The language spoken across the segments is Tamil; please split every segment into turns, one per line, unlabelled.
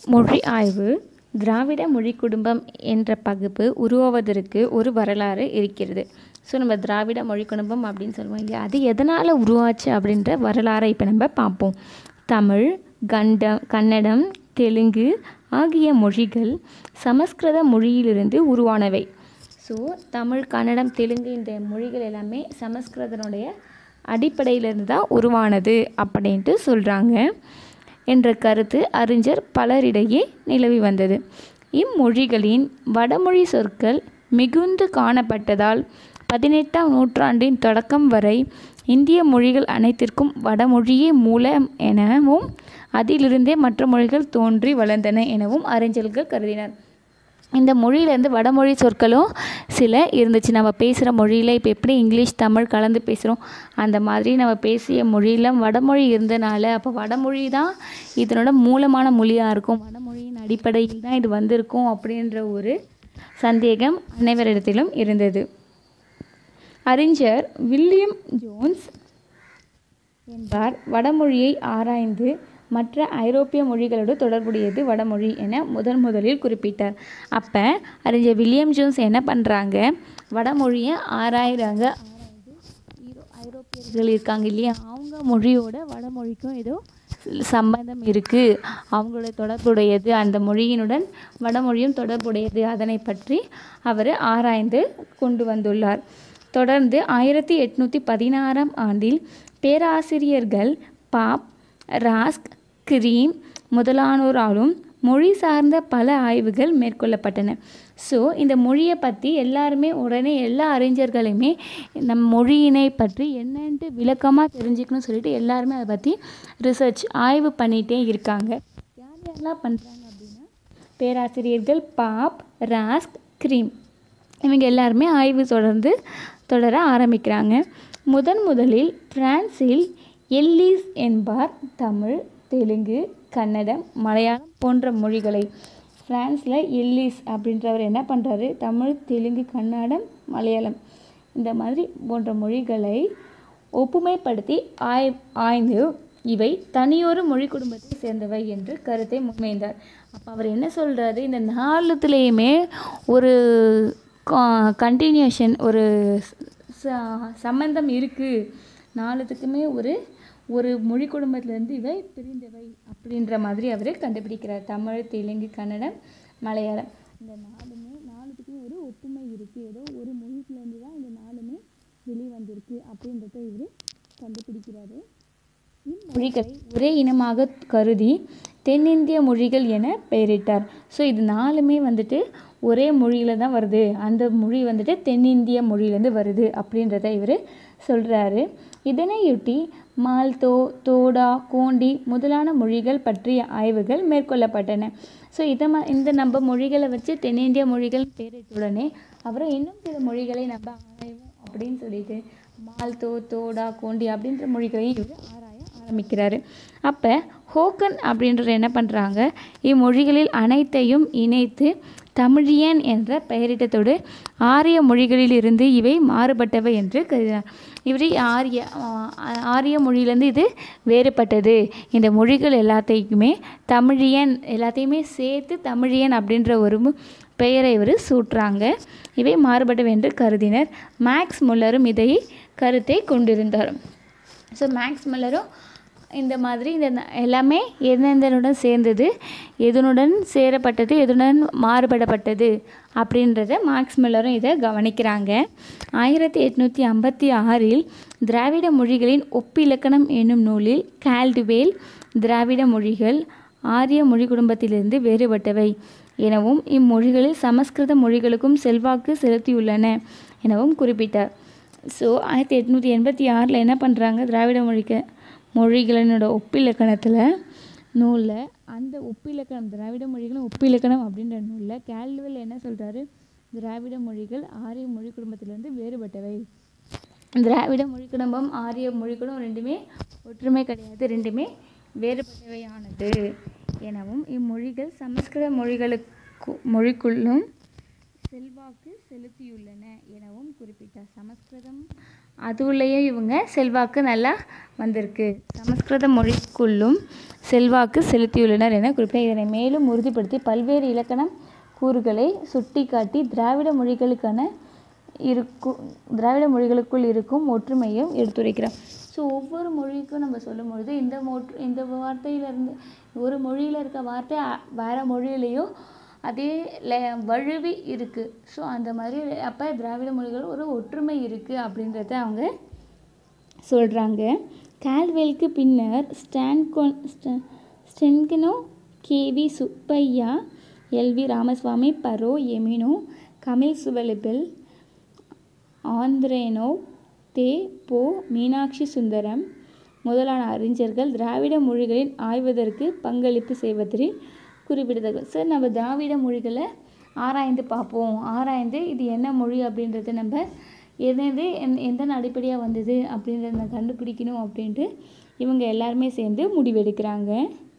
மொழி ஆய்வு திராவிட மொழி குடும்பம் என்ற பகுப்பு உருவாவதற்கு ஒரு வரலாறு இருக்கிறது ஸோ நம்ம திராவிட மொழி குடும்பம் அப்படின்னு சொல்லுவோம் இல்லையா அது எதனால் உருவாச்சு அப்படின்ற வரலாறை இப்போ நம்ம பார்ப்போம் தமிழ் கண்டம் கன்னடம் தெலுங்கு ஆகிய மொழிகள் சமஸ்கிருத மொழியிலிருந்து உருவானவை ஸோ தமிழ் கன்னடம் தெலுங்கு இந்த மொழிகள் எல்லாமே சமஸ்கிருதனுடைய அடிப்படையிலிருந்து தான் உருவானது அப்படின்ட்டு சொல்கிறாங்க என்ற கருத்து அறிஞர் பலரிடையே நிலவி வந்தது இம்மொழிகளின் வடமொழி சொற்கள் மிகுந்து காணப்பட்டதால் பதினெட்டாம் நூற்றாண்டின் தொடக்கம் வரை இந்திய மொழிகள் அனைத்திற்கும் வடமொழியே மூலம் எனவும் அதிலிருந்தே மற்ற மொழிகள் தோன்றி வளர்ந்தன எனவும் அறிஞர்கள் கருதினர் இந்த மொழியிலேருந்து வடமொழி சொற்களும் சில இருந்துச்சு நம்ம பேசுகிற மொழியில் இப்போ எப்படி இங்கிலீஷ் தமிழ் கலந்து பேசுகிறோம் அந்த மாதிரி நம்ம பேசிய மொழியில் வடமொழி இருந்தனால அப்போ வடமொழி தான் இதனோட மூலமான மொழியாக இருக்கும் வடமொழியின் அடிப்படையில் தான் இது வந்திருக்கும் அப்படின்ற ஒரு சந்தேகம் அனைவரிடத்திலும் இருந்தது அறிஞர் வில்லியம் ஜோன்ஸ் என்பார் வடமொழியை ஆராய்ந்து மற்ற ஐரோப்பிய மொழிகளோடு தொடர்புடையது வடமொழி என முதன் முதலில் குறிப்பிட்டார் அப்போ அறிஞர் வில்லியம் ஜோன்ஸ் என்ன பண்ணுறாங்க வடமொழியை ஆராயிறாங்க ஆராய்ந்து ஈரோ- ஐரோப்பியர்கள் இருக்காங்க இல்லையா அவங்க மொழியோட வடமொழிக்கும் ஏதோ சம்பந்தம் இருக்குது அவங்களோட தொடர்புடையது அந்த மொழியினுடன் வடமொழியும் தொடர்புடையது அதனை பற்றி அவர் ஆராய்ந்து கொண்டு வந்துள்ளார் தொடர்ந்து ஆயிரத்தி எட்நூற்றி பதினாறாம் ஆண்டில் பேராசிரியர்கள் பாப் ராஸ்க் கிரீம் முதலானோராலும் மொழி சார்ந்த பல ஆய்வுகள் மேற்கொள்ளப்பட்டன ஸோ இந்த மொழியை பற்றி எல்லாருமே உடனே எல்லா அறிஞர்களுமே நம் மொழியினை பற்றி என்னன்ட்டு விளக்கமாக தெரிஞ்சுக்கணும்னு சொல்லிட்டு எல்லாருமே அதை பற்றி ரிசர்ச் ஆய்வு பண்ணிகிட்டே இருக்காங்க யார் யாரெல்லாம் பண்ணுறாங்க அப்படின்னா பேராசிரியர்கள் பாப் ராஸ்க் கிரீம் இவங்க எல்லாருமே ஆய்வு தொடர்ந்து தொடர ஆரம்பிக்கிறாங்க முதன் முதலில் பிரான்சில் எல்லிஸ் என்பார் தமிழ் தெலுங்கு கன்னடம் மலையாளம் போன்ற மொழிகளை பிரான்ஸில் எல்லிஸ் அப்படின்றவர் என்ன பண்ணுறாரு தமிழ் தெலுங்கு கன்னடம் மலையாளம் இந்த மாதிரி போன்ற மொழிகளை ஒப்புமைப்படுத்தி ஆய் ஆய்ந்து இவை தனியொரு மொழி குடும்பத்தை சேர்ந்தவை என்று கருத்தை முன்வைந்தார் அப்போ அவர் என்ன சொல்கிறாரு இந்த நாலுத்துலேயுமே ஒரு கண்டினியூஷன் ஒரு ச- சம்பந்தம் இருக்குது நாலுத்துக்குமே ஒரு ஒரு மொழி குடும்பத்திலேருந்து இவை பிரிந்தவை அப்படின்ற மாதிரி அவர் கண்டுபிடிக்கிறார் தமிழ் தெலுங்கு கன்னடம் மலையாளம் இந்த நாலுமே நாலுத்துக்குமே ஒரு ஒப்புமை இருக்குது ஏதோ ஒரு மொழிக்குலேருந்து தான் இந்த நாலுமே வெளிவந்திருக்கு அப்படின்றத இவர் கண்டுபிடிக்கிறாரு இம்மொழிகளை ஒரே இனமாக கருதி தென்னிந்திய மொழிகள் என பெயரிட்டார் ஸோ இது நாலுமே வந்துட்டு ஒரே மொழியில் தான் வருது அந்த மொழி வந்துட்டு தென்னிந்திய மொழியிலேருந்து வருது அப்படின்றத இவர் சொல்கிறாரு இதனையொட்டி மால்தோ தோடா கோண்டி முதலான மொழிகள் பற்றிய ஆய்வுகள் மேற்கொள்ளப்பட்டன ஸோ இதை ம இந்த நம்ம மொழிகளை வச்சு தென்னிந்திய மொழிகள் பேரிட்டுடனே அப்புறம் இன்னும் சில மொழிகளை நம்ம ஆராய்வோம் அப்படின்னு சொல்லிட்டு மால்தோ தோடா கோண்டி அப்படின்ற மொழிகளையும் இவர் ஆராய ஆரம்பிக்கிறாரு அப்போ ஹோக்கன் அப்படின்றவர் என்ன பண்ணுறாங்க இம்மொழிகளில் அனைத்தையும் இணைத்து தமிழியன் என்ற பெயரிட்டத்தோடு ஆரிய மொழிகளிலிருந்து இவை மாறுபட்டவை என்று கருதினார் இவர் ஆரிய ஆ- ஆரிய மொழியிலேருந்து இது வேறுபட்டது இந்த மொழிகள் எல்லாத்தையுமே தமிழியன் எல்லாத்தையுமே சேர்த்து தமிழியன் அப்படின்ற ஒரு மு- பெயரை இவர் சூட்டுறாங்க இவை மாறுபட்டவை என்று கருதினர் மேக்ஸ் முல்லரும் இதை கருத்தை கொண்டிருந்தார் ஸோ மேக்ஸ் முல்லரும் இந்த மாதிரி இந்த ந- எல்லாமே எந்தெந்தனுடன் சேர்ந்தது எதனுடன் சேரப்பட்டது எதுடன் மாறுபடப்பட்டது அப்படின்றத மார்க்ஸ் மில்லரும் இதை கவனிக்கிறாங்க ஆயிரத்தி எட்நூற்றி ஐம்பத்தி ஆறில் திராவிட மொழிகளின் ஒப்பிலக்கணம் என்னும் நூலில் கால்டுவேல் திராவிட மொழிகள் ஆரிய மொழி குடும்பத்திலிருந்து வேறுபட்டவை எனவும் இம்மொழிகளில் சமஸ்கிருத மொழிகளுக்கும் செல்வாக்கு செலுத்தியுள்ளன எனவும் குறிப்பிட்டார் ஸோ ஆயிரத்தி எட்நூற்றி எண்பத்தி ஆறில் என்ன பண்ணுறாங்க திராவிட மொழிக்கு மொழிகளினோட ஒப்பிலக்கணத்தில் நூலில் அந்த ஒப்பிலக்கணம் திராவிட மொழிகளும் ஒப்பிலக்கணம் அப்படின்ற நூலில் கேல்வெல் என்ன சொல்கிறாரு திராவிட மொழிகள் ஆரிய மொழி குடும்பத்திலிருந்து வேறுபட்டவை திராவிட மொழி குடும்பம் ஆரிய மொழி குடும்பம் ரெண்டுமே ஒற்றுமை கிடையாது ரெண்டுமே வேறுபட்டவையானது எனவும் இம்மொழிகள் சமஸ்கிருத மொழிகளுக்கு மொழிக்குள்ளும் செல்வாக்கு செலுத்தியுள்ளன எனவும் குறிப்பிட்டார் சமஸ்கிருதம் அதுலேயே இவங்க செல்வாக்கு நல்லா வந்திருக்கு சமஸ்கிருத மொழிக்குள்ளும் செல்வாக்கு செலுத்தியுள்ளனர் என குறிப்பிட்டார் இதனை மேலும் உறுதிப்படுத்தி பல்வேறு இலக்கணம் கூறுகளை சுட்டிக்காட்டி திராவிட மொழிகளுக்கான இருக்கும் திராவிட மொழிகளுக்குள் இருக்கும் ஒற்றுமையும் எடுத்துரைக்கிறார் ஸோ ஒவ்வொரு மொழிக்கும் நம்ம சொல்லும் பொழுது இந்த மொழி இந்த வார்த்தையிலேருந்து ஒரு மொழியில் இருக்க வார்த்தை அ- வேற மொழியிலையோ அதே ல- வழுவி இருக்குது ஸோ அந்த மாதிரி அப்போ திராவிட மொழிகள் ஒரு ஒற்றுமை இருக்குது அப்படின்றத அவங்க சொல்கிறாங்க கால்வெல்க்கு பின்னர் ஸ்டான்கொன் ஸ்ட- Sten Konow K V Subbaiah L V Ramaswamy Burrow Emeneau Kamil Zvelebil Andronov Te Po Meenakshi Sundaram முதலான அறிஞர்கள் திராவிட மொழிகளின் ஆய்வதற்கு பங்களிப்பு செய்வதில் குறிப்பிடத்தக்க சார் நம்ம திராவிட மொழிகளை ஆராய்ந்து பார்ப்போம் ஆராய்ந்து இது என்ன மொழி அப்படின்றத நம்ம எது எந் எந்த அடிப்படையாக வந்தது அப்படின்றத நம்ம கண்டுபிடிக்கணும் அப்படின்ட்டு இவங்க எல்லாருமே சேர்ந்து முடிவெடுக்கிறாங்க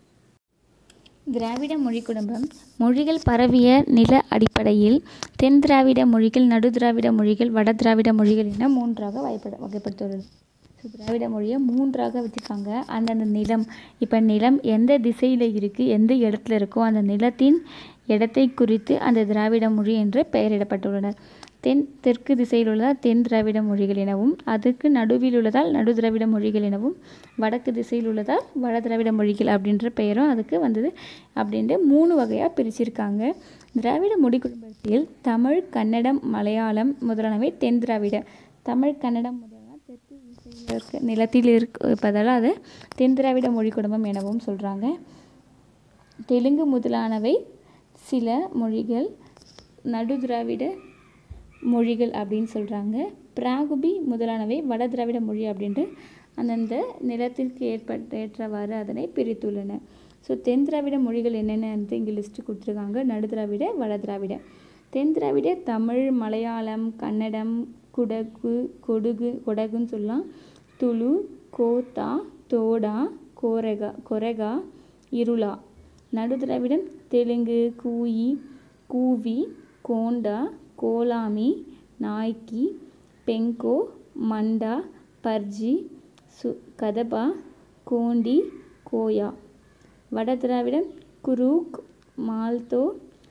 திராவிட மொழி குடும்பம் மொழிகள் பரவிய நில அடிப்படையில் தென் திராவிட மொழிகள் நடு திராவிட மொழிகள் வட திராவிட மொழிகள் என மூன்றாக வகைப்பட வகைப்படுத்துள்ளது ஸோ திராவிட மொழியை மூன்றாக வச்சுருக்காங்க அந்தந்த நிலம் இப்போ நிலம் எந்த திசையில் இருக்குது எந்த இடத்துல இருக்கோ அந்த நிலத்தின் இடத்தை குறித்து அந்த திராவிட மொழி என்று பெயரிடப்பட்டுள்ளனர் தென் தெற்கு திசையில் உள்ளதால் தென் திராவிட மொழிகள் எனவும் அதுக்கு நடுவில் உள்ளதால் நடு திராவிட மொழிகள் எனவும் வடக்கு திசையில் உள்ளதால் வட திராவிட மொழிகள் அப்படின்ற பெயரும் அதுக்கு வந்தது அப்படின்ட்டு மூணு வகையாக பிரிச்சிருக்காங்க திராவிட மொழி குடும்பத்தில் தமிழ் கன்னடம் மலையாளம் முதலானவை தென் திராவிட தமிழ் கன்னடம் முதலான தெற்கு திசையில் இருக்க நிலத்தில் இருப்பதால் அது தென் திராவிட மொழி குடும்பம் எனவும் சொல்கிறாங்க தெலுங்கு முதலானவை சில மொழிகள் நடு திராவிட மொழிகள் அப்படின்னு சொல்கிறாங்க பிராகுபி முதலானவை வட திராவிட மொழி அப்படின்ட்டு அந்தந்த நிலத்திற்கு ஏற்பட்ட ஏற்றவாறு அதனை பிரித்துள்ளன ஸோ தென் திராவிட மொழிகள் என்னென்ன இங்கே லிஸ்ட்டு கொடுத்துருக்காங்க நடு திராவிட வட திராவிட தென் திராவிட தமிழ் மலையாளம் கன்னடம் குடகு கொடுகு கொடகுன்னு சொல்லலாம் துளு கோத்தா தோடா கோரகா கொரகா இருளா நடு திராவிடம் தெலுங்கு கூயி கூவி கோண்டா கோலாமி நாய்க்கி பெங்கோ மண்டா பர்ஜி சு கதபா கோண்டி கோயா வட திராவிடம் குரூக் மால்தோ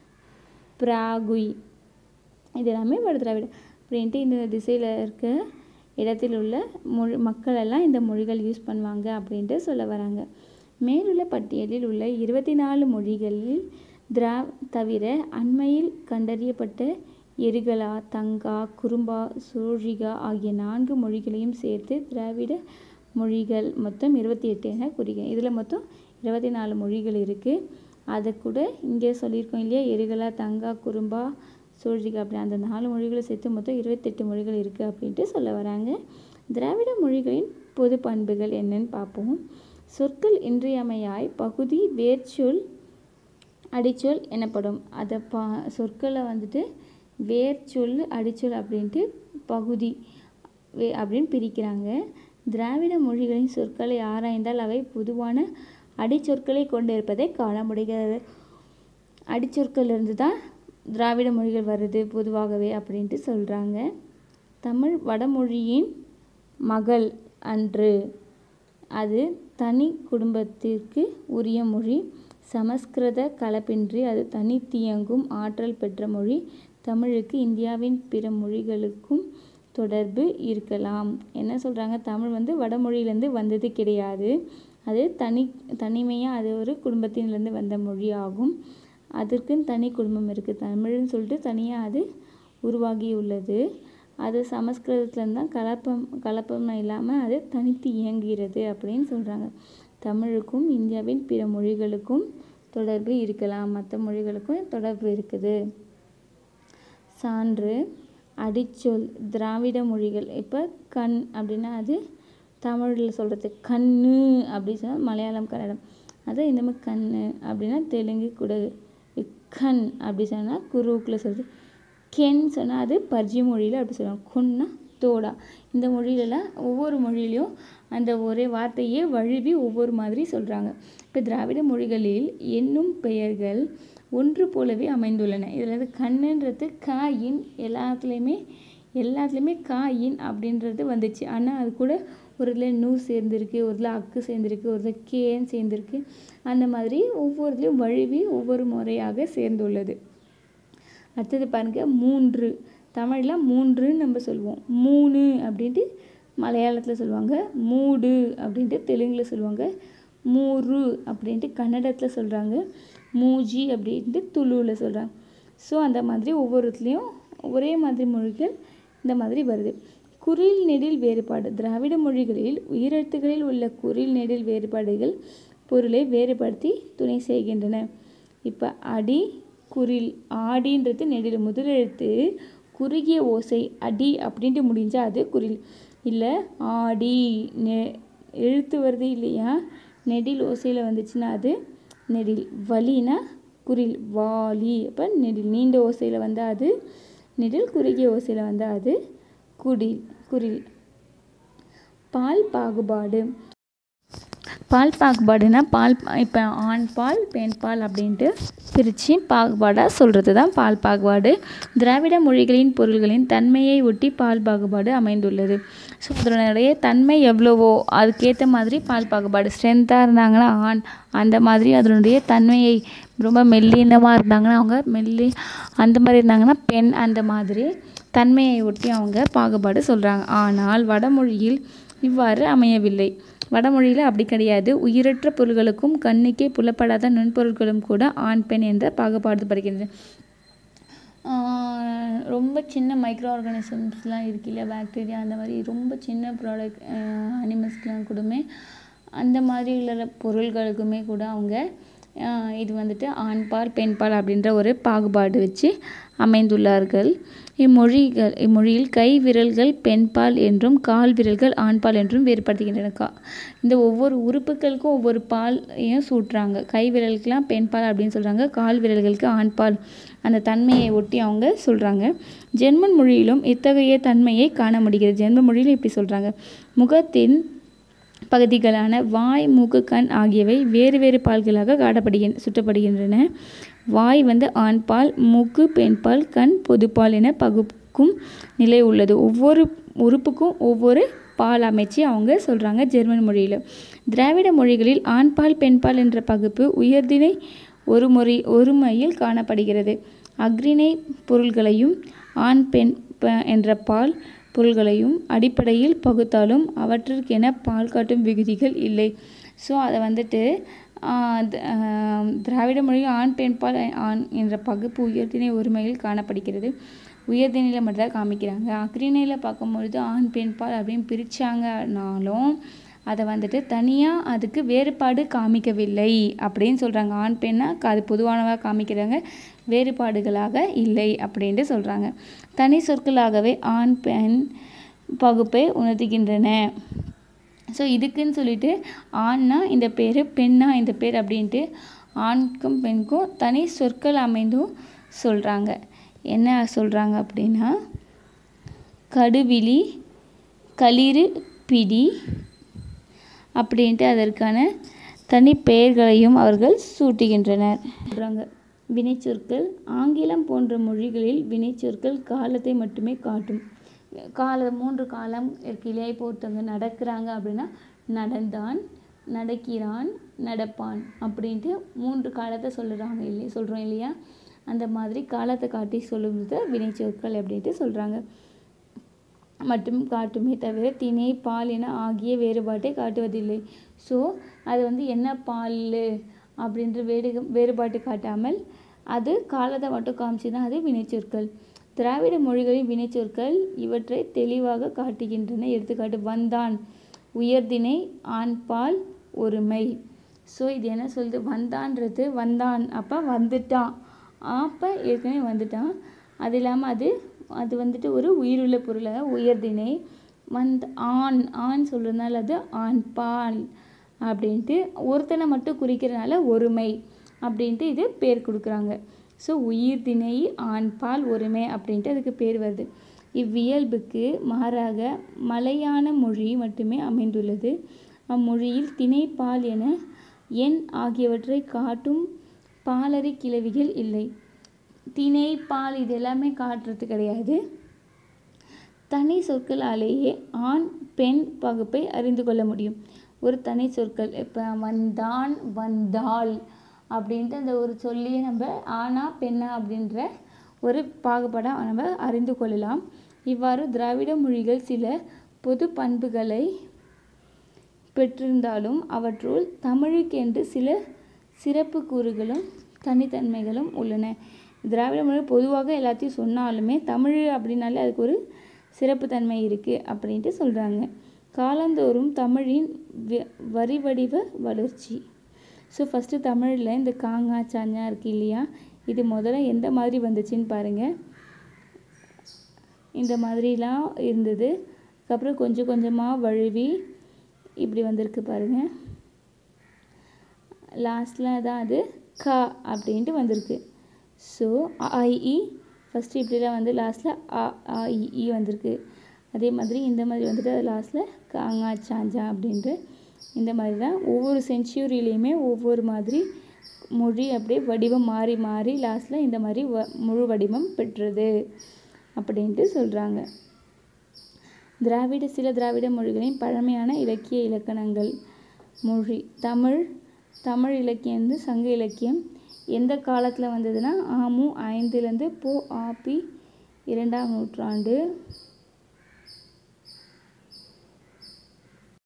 பிராகுய் இது எல்லாமே வட திராவிடம் அப்படின்ட்டு இந்த திசையில் இருக்க இடத்தில் உள்ள மொழி மக்கள் எல்லாம் இந்த மொழிகள் யூஸ் பண்ணுவாங்க அப்படின்ட்டு சொல்ல வராங்க மேலுள்ள பட்டியலில் உள்ள இருபத்தி நாலு மொழிகளில் திரா தவிர அண்மையில் கண்டறியப்பட்ட எருகலா தங்கா குறும்பா சோழிகா ஆகிய நான்கு மொழிகளையும் சேர்த்து திராவிட மொழிகள் மொத்தம் இருபத்தி எட்டு என குறிக்கிறேன் இதில் மொத்தம் இருபத்தி நாலு மொழிகள் இருக்குது அதை கூட இங்கே சொல்லியிருக்கோம் இல்லையா எருகலா தங்கா குறும்பா சோழிகா அப்படி அந்த நாலு மொழிகளை சேர்த்து மொத்தம் இருபத்தெட்டு மொழிகள் இருக்குது அப்படின்ட்டு சொல்ல வராங்க திராவிட மொழிகளின் பொது பண்புகள் என்னன்னு பார்ப்போம் சொற்கள் இன்றியமையாய் பகுதி வேர்ச்சொல் அடிச்சொல் எனப்படும் அதை பா சொற்களை வந்துட்டு வேர்ச்சொல் அடிச்சொல் அப்படின்ட்டு பகுதி வே அப்படின்னு பிரிக்கிறாங்க திராவிட மொழிகளின் சொற்களை ஆராய்ந்தால் அவை பொதுவான அடிச்சொற்களை கொண்டிருப்பதை காண முடிகிறது அடிச்சொற்களிலிருந்து தான் திராவிட மொழிகள் வருது பொதுவாகவே அப்படின்ட்டு சொல்கிறாங்க தமிழ் வடமொழியின் மகள் அன்று அது தனி குடும்பத்திற்கு உரிய மொழி சமஸ்கிருத கலப்பின்றி அது தனித்தியங்கும் ஆற்றல் பெற்ற மொழி தமிழுக்கு இந்தியாவின் பிற மொழிகளுக்கும் தொடர்பு இருக்கலாம் என்ன சொல்கிறாங்க தமிழ் வந்து வடமொழியிலேருந்து வந்தது கிடையாது அது தனி தனிமையாக அது ஒரு குடும்பத்தினிலேருந்து வந்த மொழி ஆகும் அதற்குன்னு தனி குடும்பம் இருக்குது தமிழ்னு சொல்லிட்டு தனியாக அது உருவாகி உள்ளது அது சமஸ்கிருதத்துலேருந்து தான் கலப்பம் கலப்பம் இல்லாமல் அது தனித்து இயங்குகிறது அப்படின்னு சொல்கிறாங்க தமிழுக்கும் இந்தியாவின் பிற மொழிகளுக்கும் தொடர்பு இருக்கலாம் மற்ற மொழிகளுக்கும் தொடர்பு இருக்குது சான்று அடிச்சொல் திராவிட மொழிகள் இப்போ கண் அப்படின்னா அது தமிழில் சொல்கிறது கண்ணு அப்படி சொன்னால் மலையாளம் கன்னடம் அது இந்த மாதிரி கண்ணு அப்படின்னா தெலுங்கு குடகு கண் அப்படி சொன்னால் குருக்கில் சொல்கிறது கென் சொன்னால் அது பர்ஜி மொழியில் அப்படி சொல்லுவாங்க கொன்னா தோடா இந்த மொழியிலலாம் ஒவ்வொரு மொழியிலையும் அந்த ஒரே வார்த்தையே வழுவி ஒவ்வொரு மாதிரி சொல்கிறாங்க இப்போ திராவிட மொழிகளில் என்னும் பெயர்கள் ஒன்று போலவே அமைந்துள்ளன இதில் வந்து கண்ணுன்றது க இன் எல்லாத்துலேயுமே எல்லாத்துலேயுமே கா இன் அப்படின்றது வந்துச்சு ஆனால் அது கூட ஒரு இதில் நூ சேர்ந்துருக்கு ஒரு இதில் அக்கு சேர்ந்துருக்கு ஒரு இதில் கேன்னு சேர்ந்துருக்கு அந்த மாதிரி ஒவ்வொருதுலையும் வழுவி ஒவ்வொரு முறையாக சேர்ந்துள்ளது அடுத்தது பாருங்க மூன்று தமிழில் மூன்றுன்னு நம்ம சொல்லுவோம் மூணு அப்படின்ட்டு மலையாளத்தில் சொல்லுவாங்க மூடு அப்படின்ட்டு தெலுங்கில் சொல்லுவாங்க மூரு அப்படின்ட்டு கன்னடத்தில் சொல்கிறாங்க மூஜி அப்படின்ட்டு துளுவில் சொல்கிறாங்க ஸோ அந்த மாதிரி ஒவ்வொருத்துலேயும் ஒரே மாதிரி மொழிகள் இந்த மாதிரி வருது குறில் நெடில் வேறுபாடு திராவிட மொழிகளில் உயிரெழுத்துகளில் உள்ள குறில் நெடில் வேறுபாடுகள் பொருளை வேறுபடுத்தி துணை செய்கின்றன இப்போ அடி குறில் ஆடின்றது நெடில் முதலெழுத்து குறுகிய ஓசை அடி அப்படின்ட்டு முடிஞ்சால் அது குறில் இல்லை ஆடி நெ எழுத்து வருது இல்லையா நெடில் ஓசையில் வந்துச்சுன்னா அது நெடில் வலினா குறில் வாலி அப்போ நெடில் நீண்ட ஓசையில் வந்தால் அது நெடில் குறுகிய ஓசையில் வந்தால் அது குடில் குரில் பால் பாகுபாடு பால் பாகுபாடுனா பால் இப்போ ஆண் பால் பெண் பால் அப்படின்ட்டு பிரித்து பாகுபாடாக சொல்கிறது தான் பால் பாகுபாடு திராவிட மொழிகளின் பொருள்களின் தன்மையை ஒட்டி பால் பாகுபாடு அமைந்துள்ளது ஸோ அதனுடைய தன்மை எவ்வளவோ அதுக்கேற்ற மாதிரி பால் பாகுபாடு ஸ்ட்ரென்த்தாக இருந்தாங்கன்னா ஆண் அந்த மாதிரி அதனுடைய தன்மையை ரொம்ப மெல்லினமாக இருந்தாங்கன்னா அவங்க மெல்லி அந்த மாதிரி இருந்தாங்கன்னா பெண் அந்த மாதிரி தன்மையை ஒட்டி அவங்க பாகுபாடு சொல்கிறாங்க ஆனால் வடமொழியில் இவ்வாறு அமையவில்லை வடமொழியில் அப்படி கிடையாது உயிரற்ற பொருள்களுக்கும் கண்ணுக்கே புலப்படாத நுண்பொருட்களும் கூட ஆண் பெண் என்ற பாகுபாடுபடுகின்றன ரொம்ப சின்ன மைக்ரோ ஆர்கானிசம்ஸ்லாம் இருக்கு இல்லையா பாக்டீரியா அந்த மாதிரி ரொம்ப சின்ன ப்ராடக்ட் அனிமல்ஸ்க்கெலாம் கூடமே அந்த மாதிரி உள்ள பொருள்களுக்குமே கூட அவங்க இது வந்துட்டு ஆண்பால் பெண்பால் அப்படின்ற ஒரு பாகுபாடு வச்சு அமைந்துள்ளார்கள் இம்மொழிகள் இம்மொழியில் கை விரல்கள் பெண்பால் என்றும் கால் விரல்கள் ஆண்பால் என்றும் வேறுபடுத்துகின்றன கா இந்த ஒவ்வொரு உறுப்புகளுக்கும் ஒவ்வொரு பாலையும் சூட்டுறாங்க கை விரலுக்கெலாம் பெண்பால் அப்படின்னு சொல்கிறாங்க கால் விரல்களுக்கு ஆண்பால் அந்த தன்மையை ஒட்டி அவங்க சொல்கிறாங்க ஜெர்மன் மொழியிலும் இத்தகைய தன்மையை காண முடிகிறது ஜெர்மன் மொழியிலும் இப்படி சொல்கிறாங்க முகத்தின் பகுதிகளான வாய் மூக்கு கண் ஆகியவை வேறு வேறு பால்களாக காட்டப்படுகின் சுற்றப்படுகின்றன வாய் வந்து ஆண்பால் மூக்கு பெண்பால் கண் பொதுப்பால் என பகுக்கும் நிலை உள்ளது ஒவ்வொரு உறுப்புக்கும் ஒவ்வொரு பால் அமைச்சு அவங்க சொல்கிறாங்க ஜெர்மன் மொழியில் திராவிட மொழிகளில் ஆண்பால் பெண்பால் என்ற பகுப்பு உயர்திணை ஒரு முறை ஒருமையில் காணப்படுகிறது அக்ரிணை பொருள்களையும் ஆண் பெண் என்ற பால் பொருள்களையும் அடிப்படையில் பகுத்தாலும் அவற்றிற்கென பால் காட்டும் விகுதிகள் இல்லை ஸோ அதை வந்துட்டு திராவிட மொழியில் ஆண் பெண்பால் ஆண் என்ற பகுப்பு உயர்திணை ஒருமையில் காணப்படுகிறது உயர்திணையில் மட்டும்தான் காமிக்கிறாங்க அக்ரிணையில் பார்க்கும்பொழுது ஆண் பெண்பால் அப்படின்னு பிரித்தாங்கனாலும் அதை வந்துட்டு தனியாக அதுக்கு வேறுபாடு காமிக்கவில்லை அப்படின்னு சொல்கிறாங்க ஆண் பெண்ணாக அது பொதுவானதாக காமிக்கிறாங்க வேறுபாடுகளாக இல்லை அப்படின்ட்டு சொல்கிறாங்க தனி சொற்களாகவே ஆண் பெண் பகுப்பை உணர்த்துகின்றன ஸோ இதுக்குன்னு சொல்லிட்டு ஆண்னா இந்த பேர் பெண்ணா இந்த பேர் அப்படின்ட்டு ஆணுக்கும் பெண்ணுக்கும் தனி சொற்கள் அமைந்தும் சொல்கிறாங்க என்ன சொல்கிறாங்க அப்படின்னா கடுவிழி களிறு பிடி அப்படின்ட்டு அதற்கான தனி பெயர்களையும் அவர்கள் சூட்டுகின்றனர் சொல்கிறாங்க வினைச்சொற்கள் ஆங்கிலம் போன்ற மொழிகளில் வினைச்சொற்கள் காலத்தை மட்டுமே காட்டும் கால மூன்று காலம் இருக்கு இல்லையா இப்போ ஒருத்தவங்க நடக்கிறாங்க அப்படின்னா நடந்தான் நடக்கிறான் நடப்பான் அப்படின்ட்டு மூன்று காலத்தை சொல்லுறாங்க இல்லையா சொல்கிறோம் இல்லையா அந்த மாதிரி காலத்தை காட்டி சொல்லுறது வினைச்சொற்கள் அப்படின்ட்டு சொல்கிறாங்க மட்டும் காட்டுமே தவிர திணை பால் என ஆகிய வேறுபாட்டை காட்டுவதில்லை ஸோ அது வந்து என்ன பால் அப்படின்ற வேறு வேறுபாட்டு காட்டாமல் அது காலத்தை மட்டும் காமிச்சுன்னா அது வினைச்சொற்கள் திராவிட மொழிகளின் வினைச்சொற்கள் இவற்றை தெளிவாக காட்டுகின்றன எடுத்துக்காட்டு வந்தான் உயர்திணை ஆண்பால் ஒருமை ஸோ இது என்ன சொல்லுது வந்தான்றது வந்தான் அப்போ வந்துட்டான் அப்போ ஏற்கனவே வந்துட்டான் அது இல்லாமல் அது அது வந்துட்டு ஒரு உயிருள்ள பொருளாக உயர்திணை வந் ஆண் ஆண் சொல்கிறதுனால அது ஆண் பால் அப்படின்ட்டு ஒருத்தனை மட்டும் குறிக்கிறனால ஒருமை அப்படின்ட்டு இது பேர் கொடுக்குறாங்க ஸோ உயிர்திணை ஆண் பால் ஒருமை அப்படின்ட்டு அதுக்கு பேர் வருது இவ்வியல்புக்கு மாறாக மலையான மொழி மட்டுமே அமைந்துள்ளது அம்மொழியில் திணை பால் என எண் ஆகியவற்றை காட்டும் பாலறி கிளவிகள் இல்லை திணை பால் இது எல்லாமே காட்டுறது கிடையாது தனி சொற்களாலேயே ஆண் பெண் பகுப்பை அறிந்து கொள்ள முடியும் ஒரு தனி சொற்கள் இப்போ வந்தான் வந்தாள் அப்படின்ட்டு அந்த ஒரு சொல்லியே நம்ம ஆணா பெண்ணா அப்படின்ற ஒரு பாகுபாடாக நம்ம அறிந்து கொள்ளலாம் இவ்வாறு திராவிட மொழிகள் சில பொது பண்புகளை பெற்றிருந்தாலும் அவற்றுள் தமிழுக்கென்று சில சிறப்பு கூறுகளும் தனித்தன்மைகளும் உள்ளன திராவிட மொழி பொதுவாக எல்லாத்தையும் சொன்னாலுமே தமிழ் அப்படின்னாலே அதுக்கு ஒரு சிறப்புத்தன்மை இருக்குது அப்படின்ட்டு சொல்கிறாங்க காலந்தோறும் தமிழின் வ- வரி வடிவ வளர்ச்சி ஸோ ஃபஸ்ட்டு தமிழில் இந்த காங்கா சாஞ்சா இருக்கு இல்லையா இது முதல்ல எந்த மாதிரி வந்துச்சுன்னு பாருங்கள் இந்த மாதிரிலாம் இருந்தது அதுக்கப்புறம் கொஞ்சம் கொஞ்சமாக வழுவி இப்படி வந்திருக்கு பாருங்கள் லாஸ்ட்டில் தான் அது க அப்படின்ட்டு வந்திருக்கு ஸோ ஐஇ ஃபஸ்ட்டு இப்படிலாம் வந்து லாஸ்ட்டில் அ ஆ, இ, ஈ வந்திருக்கு அதே மாதிரி இந்த மாதிரி வந்துட்டு அது லாஸ்ட்டில் காங்கா சாஞ்சா அப்படின்ட்டு இந்த மாதிரி தான் ஒவ்வொரு செஞ்சுரியிலையுமே ஒவ்வொரு மாதிரி மொழி அப்படியே வடிவம் மாறி மாறி லாஸ்ட்டில் இந்த மாதிரி வ முழு வடிவம் பெற்றது அப்படின்ட்டு சொல்கிறாங்க திராவிட சில திராவிட மொழிகளின் பழமையான இலக்கிய இலக்கணங்கள் மொழி தமிழ் தமிழ் இலக்கியம் வந்து சங்க இலக்கியம் எந்த காலத்தில் வந்ததுன்னா ஆமு ஐந்துலேருந்து போ ஆபி இரண்டாம் நூற்றாண்டு